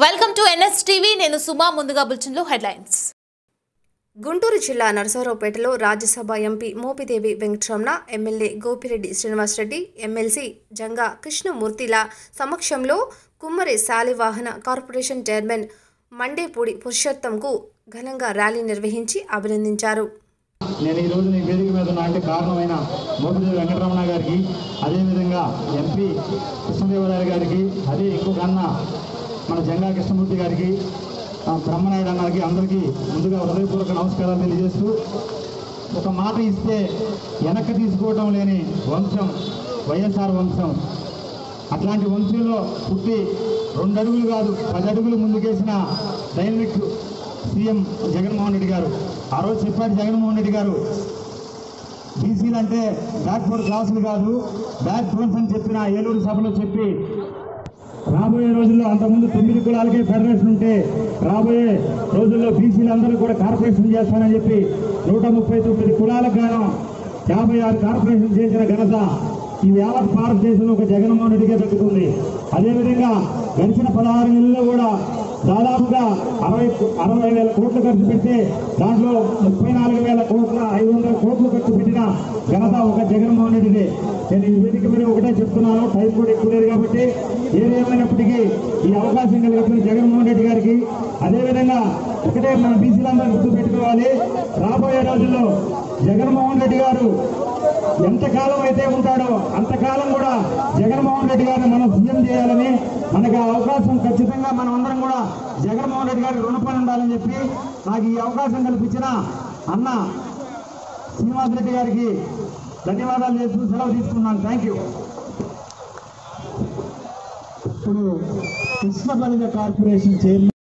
welcome to NS TV నేను సుమా ముందుగా బులెటిన్లో హెడ్లైన్స్ గుంటూరు జిల్లా నరసరావుపేటలో Rajya Sabha MP Mopidevi Venkataramana MLA Gopireddy Srinivasa Reddy MLC Janga కృష్ణమూర్తిల సమక్షంలో కుమ్మరి శాలివాహన కార్పొరేషన్ చైర్మన్ మండేపూడి పురుషోత్తంకు ఘనంగా ర్యాలీ నిర్వహించి అభినందించారు నేను ఈ రోజు ఈ వేదిక మీద ఉన్నా అంటే కారణమైన మోపిదేవి వెంకటరమణ గారికి అదేవిధంగా ఎంపీ కృష్ణదేవరాయలు గారికి అదే ఇంకొక అన్న మన జంగా కృష్ణమూర్తి గారికి ఆ, బ్రహ్మనాయుడు అన్నకి అందరికీ ముందుగా హృదయపూర్వక నమస్కారాలు తెలియజేస్తూ ఒక మాట ఇస్తే వెనక్కి తీసుకోవటం లేని వంశం వైఎస్ఆర్ వంశం అట్లాంటి వంశంలో పుట్టి రెండు అడుగులు కాదు పది అడుగులు ముందుకేసిన డైనమిక్ సీఎం జగన్మోహన్ రెడ్డి గారు ఆ రోజు చెప్పాడు జగన్మోహన్ రెడ్డి గారు బీసీలు అంటే బ్యాక్వర్డ్ క్లాసులు కాదు బ్యాక్ బోన్స్ అని చెప్పిన ఏలూరు సభలో చెప్పి రాబోయే రోజుల్లో అంతకుముందు తొమ్మిది కులాలకే ఫెడరేషన్ ఉంటే రాబోయే రోజుల్లో బీసీలు అందరూ కూడా కార్పొరేషన్ చేస్తానని చెప్పి నూట ముప్పై తొమ్మిది కులాలకు గాను యాభై ఆరు కార్పొరేషన్ చేసిన ఘనత ఈ యావత్ భారతదేశంలో ఒక జగన్మోహన్ రెడ్డికే దక్కుతుంది అదేవిధంగా గడిచిన పదహారు నెలల్లో కూడా దాదాపుగా అరవై అరవై వేల కోట్లు ఖర్చు పెడితే దాంట్లో ముప్పై నాలుగు వేల కోట్ల ఐదు వందల కోట్లు ఖర్చు పెట్టిన ఘనత ఒక జగన్మోహన్ రెడ్డిదే నేను ఈ వేదిక మీద ఒకటే చెప్తున్నాను టైం కూడా ఎక్కువ లేదు కాబట్టి ఏదేమైనప్పటికీ ఈ అవకాశం కలిగిన జగన్మోహన్ రెడ్డి గారికి అదేవిధంగా ఒకటే మన బీసీలందరూ గుర్తు పెట్టుకోవాలి రాబోయే రోజుల్లో జగన్మోహన్ రెడ్డి గారు ఎంతకాలం అయితే ఉంటాడో అంతకాలం కూడా జగన్మోహన్ రెడ్డి గారిని మనం సీఎం చేయాలని మనకి ఆ అవకాశం ఖచ్చితంగా మనం అందరం కూడా జగన్మోహన్ రెడ్డి గారికి రుణపడి ఉండాలని చెప్పి నాకు ఈ అవకాశం కల్పించిన అన్న శ్రీనివాసరెడ్డి గారికి ధన్యవాదాలు చేస్తూ సెలవు తీసుకున్నాను థ్యాంక్ యూ ఇప్పుడు కృష్ణ బలిజ కార్పొరేషన్ చైర్మన్